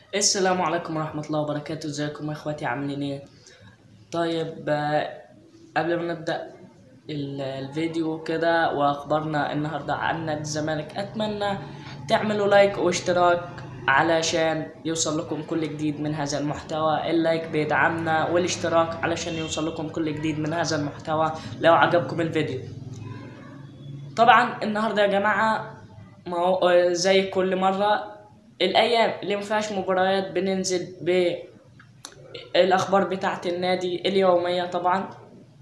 السلام عليكم ورحمة الله وبركاته ازيكم يا اخواتي عاملين ايه طيب آه، قبل ما نبدأ ال- الفيديو كده واخبارنا النهاردة عن نادي الزمالك اتمنى تعملوا لايك واشتراك علشان يوصل لكم كل جديد من هذا المحتوى اللايك بيدعمنا والاشتراك علشان يوصل لكم كل جديد من هذا المحتوى لو عجبكم الفيديو طبعا النهارده يا جماعه ما هو آه، زي كل مره الايام اللي ما فيهاش مباريات بننزل بالاخبار بتاعه النادي اليوميه طبعا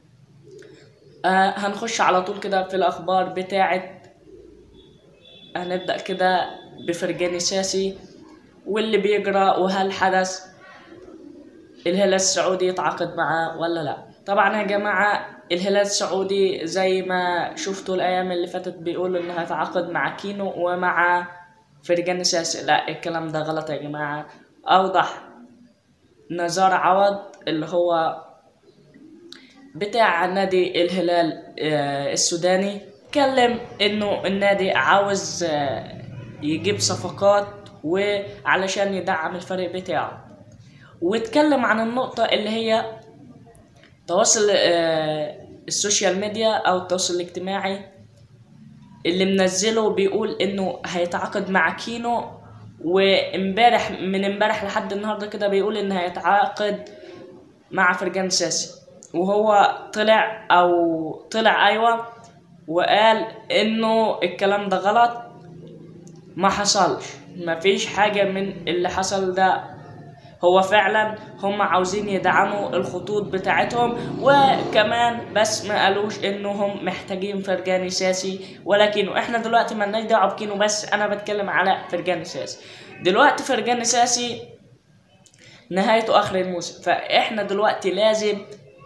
آه هنخش على طول كده في الاخبار بتاعه هنبدا كده بفرجاني ساسي واللي بيجرى وهل حدث الهلال السعودي يتعاقد معاه ولا لا طبعا يا جماعة الهلال السعودي زي ما شفتوا الأيام اللي فاتت بيقول إنه هيتعاقد مع كينو ومع فرجان ساسي لا الكلام ده غلط يا جماعة أوضح نزار عوض اللي هو بتاع نادي الهلال آه، السوداني اتكلم انه النادي عاوز آه، يجيب صفقات وعلشان يدعم الفريق بتاعه واتكلم عن النقطة اللي هي تواصل آه، السوشيال ميديا او التواصل الاجتماعي اللي منزله بيقول انه هيتعاقد مع كينو وامبارح من امبارح لحد النهارده كده بيقول ان هيتعاقد مع فرجان ساسي وهو طلع او طلع ايوه وقال انه الكلام ده غلط ما حصلش ما فيش حاجة من اللي حصل ده هو فعلا هم عاوزين يدعموا الخطوط بتاعتهم وكمان بس ما قالوش انهم محتاجين فرجاني ساسي ولكن احنا دلوقتي مالناش دعوه بكينو بس انا بتكلم على فرجاني ساسي دلوقتي فرجاني ساسي نهايته اخر الموسم فاحنا دلوقتي لازم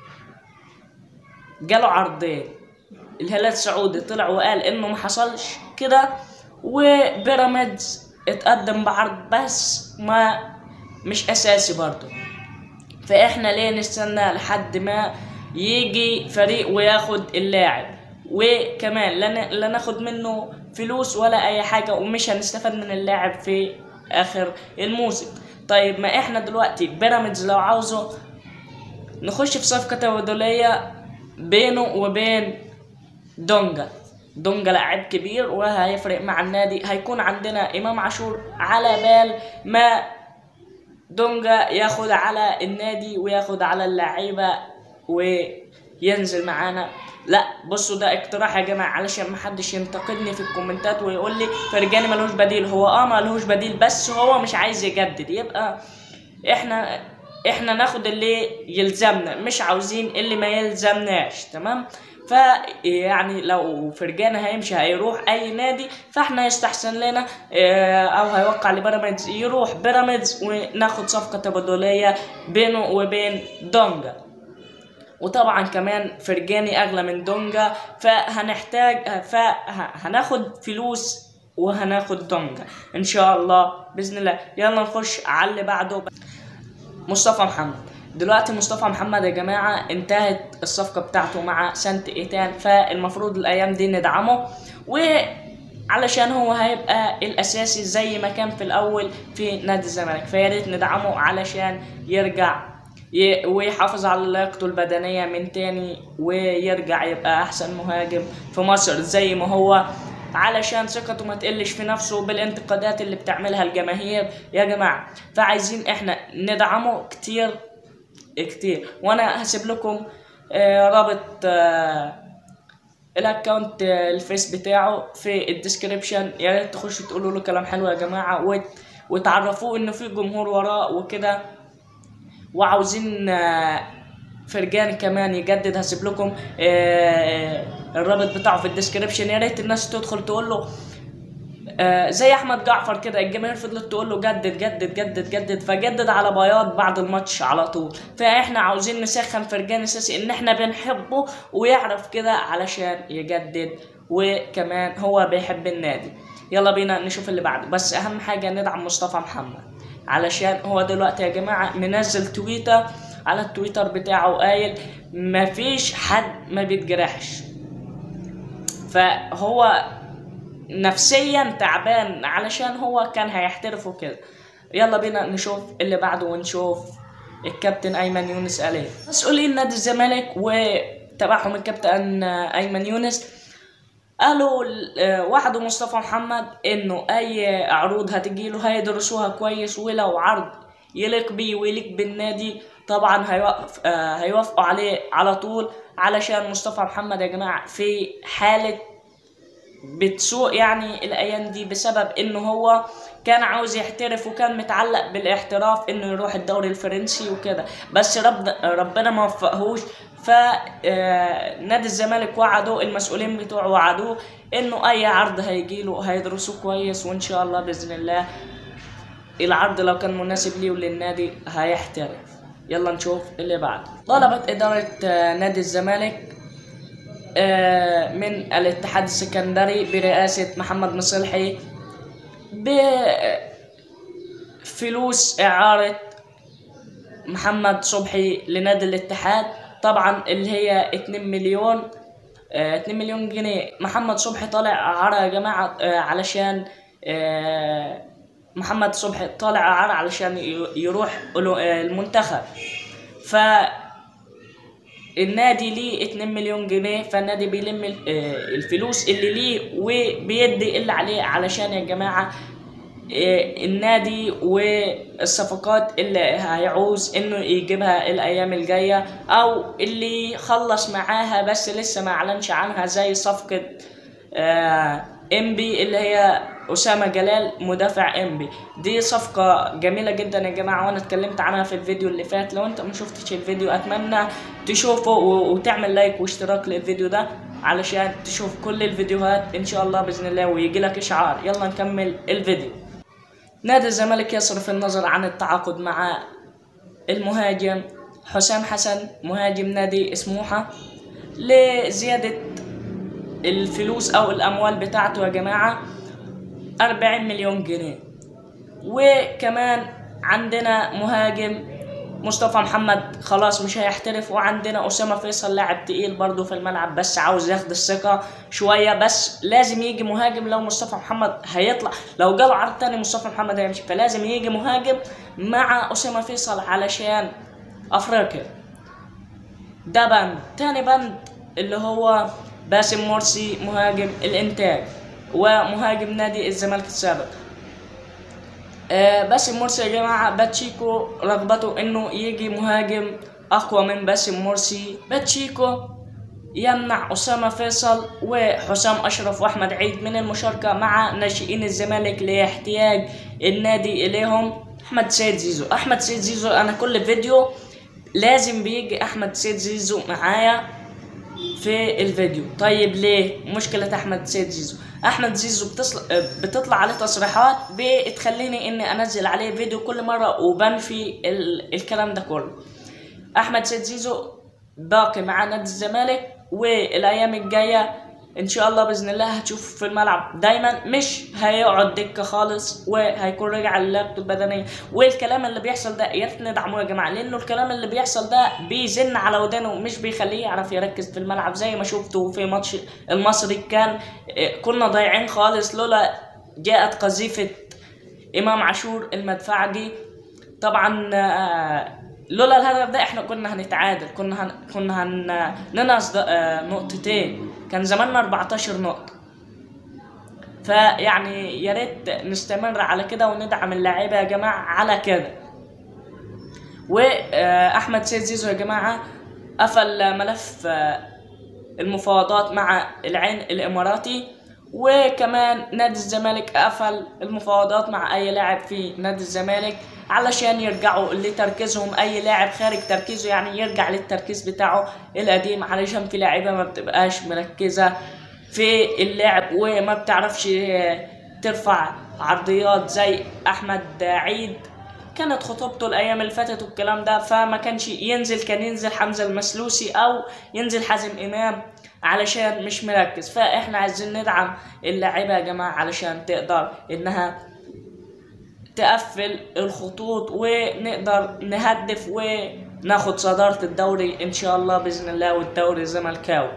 جاله عرضين الهلال السعودي طلع وقال انه ما حصلش كده وبيراميدز اتقدم بعرض بس ما مش اساسي برضه فاحنا ليه نستنى لحد ما يجي فريق وياخد اللاعب وكمان لا ن- لا ناخد منه فلوس ولا اي حاجه ومش هنستفاد من اللاعب في اخر الموسم طيب ما احنا دلوقتي بيراميدز لو عاوزه نخش في صفقه تبادليه بينه وبين دونجا دونجا لاعب كبير وهيفرق مع النادي هيكون عندنا امام عاشور على بال ما دونجا ياخد على النادي وياخد على اللعيبه وينزل معانا لا بصوا ده اقتراح يا جماعه علشان محدش ينتقدني في الكومنتات ويقول لي فرجاني ملوش بديل هو اه ملوش بديل بس هو مش عايز يجدد يبقى احنا احنا ناخد اللي يلزمنا مش عاوزين اللي ما يلزمناش تمام فيعني لو فرجاني هيمشي هيروح اي نادي فاحنا يستحسن لنا اه، او هيوقع لبيراميدز يروح بيراميدز وناخد صفقه تبادليه بينه وبين دونجا وطبعا كمان فرجاني اغلى من دونجا فهنحتاج فهناخد فلوس وهناخد دونجا ان شاء الله باذن الله يلا نخش على اللي بعده مصطفى محمد دلوقتي مصطفى محمد يا جماعة انتهت الصفقة بتاعته مع سانت ايتان فالمفروض الايام دي ندعمه وعلشان هو هيبقى الاساسي زي ما كان في الاول في نادي الزمالك فيا ريت ندعمه علشان يرجع ي- ويحافظ على لياقته البدنية من تاني ويرجع يبقى أحسن مهاجم في مصر زي ما هو علشان ثقته ما تقلش في نفسه بالانتقادات اللي بتعملها الجماهير يا جماعة فعايزين احنا ندعمه كتير كتير وانا هسيب لكم آه، رابط آه، الاكونت آه، الفيس بتاعه في الديسكريبشن يا ريت تخشوا تقولوا له كلام حلو يا جماعة وت- وتعرفوه انه في جمهور وراه وكده وعاوزين آه، فرجاني كمان يجدد هسيب لكم آه، الرابط بتاعه في الديسكريبشن يا ريت الناس تدخل تقول له آه، زي احمد جعفر كده الجماهير فضلت تقول له جدد جدد جدد جدد فجدد على بياض بعد الماتش على طول فاحنا عاوزين نسخن فرجاني اساسي ان احنا بنحبه ويعرف كده علشان يجدد وكمان هو بيحب النادي يلا بينا نشوف اللي بعده بس اهم حاجه ندعم مصطفى محمد علشان هو دلوقتي يا جماعه منزل تويتر على التويتر بتاعه قايل مفيش حد ما بيتجرحش فهو نفسيا تعبان علشان هو كان هيحترف وكده يلا بينا نشوف اللي بعده ونشوف الكابتن ايمن يونس قال ايه مسؤولين نادي الزمالك وتبعهم الكابتن ايمن يونس قالوا ال- وعدوا مصطفى محمد انه اي عروض هتجيله هيدرسوها كويس ولو عرض يليق بيه ويليق بالنادي طبعا هيوقف آه، هيوافقوا عليه على طول علشان مصطفى محمد يا جماعه في حاله بتسوق يعني الايام دي بسبب انه هو كان عاوز يحترف وكان متعلق بالاحتراف انه يروح الدوري الفرنسي وكده بس رب ربنا ما وفقهوش ف آه، نادي الزمالك وعدوا المسؤولين بتوعه وعدوه انه اي عرض هيجيله هيدرسوه كويس وان شاء الله باذن الله العرض لو كان مناسب ليه وللنادي هيحترف يلا نشوف اللي بعد طلبت إدارة آه، نادي الزمالك آه، من الاتحاد السكندري برئاسة محمد مصلحي بفلوس إعارة محمد صبحي لنادي الاتحاد طبعا اللي هي 2 مليون آه، 2 مليون جنيه محمد صبحي طالع إعارة يا جماعة آه، علشان آه، محمد صبحي طالع إعارة علشان ي- يروح أولو- آه، المنتخب ف النادي ليه 2 مليون جنيه فالنادي بيلم ال- آه، الفلوس اللي ليه وبيدي اللي عليه علشان يا جماعة آه، النادي والصفقات اللي هيعوز انه يجيبها الايام الجايه او اللي خلص معاها بس لسه ما اعلنش عنها زي صفقه آه، امبي اللي هي اسامه جلال مدافع امبي دي صفقه جميله جدا يا جماعه وانا اتكلمت عنها في الفيديو اللي فات لو انت ما شفتش الفيديو اتمنى تشوفه و- وتعمل لايك واشتراك للفيديو ده علشان تشوف كل الفيديوهات ان شاء الله باذن الله ويجي لك اشعار يلا نكمل الفيديو نادي الزمالك يصرف النظر عن التعاقد مع المهاجم حسام حسن مهاجم نادي سموحة لزيادة الفلوس أو الأموال بتاعته يا جماعة 40 مليون جنيه وكمان عندنا مهاجم مصطفى محمد خلاص مش هيحترف وعندنا أسامة فيصل لاعب تقيل برضه في الملعب بس عاوز ياخد الثقة شوية بس لازم يجي مهاجم لو مصطفى محمد هيطلع لو جاله عرض تاني مصطفى محمد هيمشي فلازم يجي مهاجم مع أسامة فيصل علشان أفريقيا ده بند تاني بند اللي هو باسم مرسي مهاجم الإنتاج ومهاجم نادي الزمالك السابق آه، باسم مرسي يا جماعة باتشيكو رغبته انه يجي مهاجم اقوى من باسم مرسي باتشيكو يمنع أسامة فيصل وحسام أشرف وأحمد عيد من المشاركة مع ناشئين الزمالك لاحتياج النادي إليهم أحمد سيد زيزو أحمد سيد زيزو أنا كل فيديو لازم بيجي أحمد سيد زيزو معايا في الفيديو طيب ليه مشكلة أحمد سيد زيزو أحمد زيزو بتصل... بتطلع عليه تصريحات بتخليني إني أنزل عليه فيديو كل مرة وبنفي ال... الكلام ده كله أحمد سيد زيزو باقي مع نادي الزمالك والأيام الجاية إن شاء الله بإذن الله هتشوف في الملعب دايما مش هيقعد دكة خالص وهيكون رجع للياقته البدنية والكلام اللي بيحصل ده يا ريت ندعمه يا جماعة لأنه الكلام اللي بيحصل ده بيزن على ودانه مش بيخليه يعرف يركز في الملعب زي ما شفته في ماتش المصري كان آه، كنا ضايعين خالص لولا جاءت قذيفة إمام عاشور المدفعجي طبعا آه، لولا الهدف ده احنا كنا هنتعادل كنا هن... كنا هن... ننقص د- آه، نقطتين كان زماننا 14 نقطة فيعني يا ريت نستمر على كده وندعم اللاعيبة يا جماعة على كده واحمد سيد زيزو يا جماعة قفل ملف آه، المفاوضات مع العين الاماراتي وكمان نادي الزمالك قفل المفاوضات مع اي لاعب في نادي الزمالك علشان يرجعوا لتركيزهم اي لاعب خارج تركيزه يعني يرجع للتركيز بتاعه القديم علشان في لاعيبه ما بتبقاش مركزه في اللعب وما بتعرفش ترفع عرضيات زي احمد عيد كانت خطوبته الايام اللي فاتت والكلام ده فما كانش ينزل كان ينزل حمزه المسلوسي او ينزل حازم امام علشان مش مركز فاحنا عايزين ندعم اللاعيبه يا جماعه علشان تقدر انها تقفل الخطوط ونقدر نهدف وناخد صدارة الدوري ان شاء الله باذن الله والدوري الزملكاوي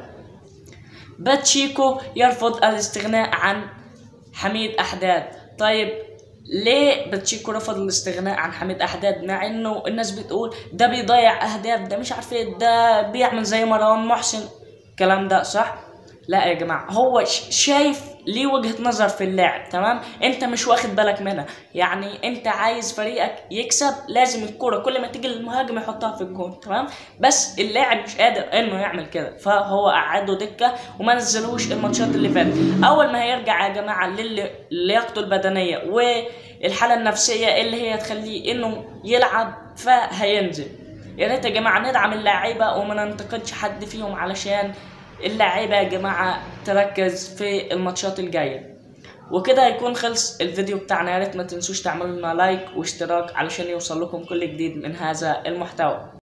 باتشيكو يرفض الاستغناء عن حميد احداد طيب ليه باتشيكو رفض الاستغناء عن حميد احداد مع انه الناس بتقول ده بيضيع اهداف ده مش عارف ايه ده بيعمل زي مروان محسن الكلام ده صح لا يا جماعه هو ش- شايف ليه وجهه نظر في اللعب تمام انت مش واخد بالك منها يعني انت عايز فريقك يكسب لازم الكوره كل ما تيجي للمهاجم يحطها في الجون تمام بس اللاعب مش قادر انه يعمل كده فهو قعده دكه وما نزلوش الماتشات اللي فاتت اول ما هيرجع يا جماعه لل- للياقته البدنيه والحاله النفسيه اللي هي تخليه انه يلعب فهينزل يا ريت يا جماعه ندعم اللعيبه وما ننتقدش حد فيهم علشان اللعيبه يا جماعه تركز في الماتشات الجايه وكده هيكون خلص الفيديو بتاعنا يا ريت ما تنسوش تعملوا لنا لايك واشتراك علشان يوصل لكم كل جديد من هذا المحتوى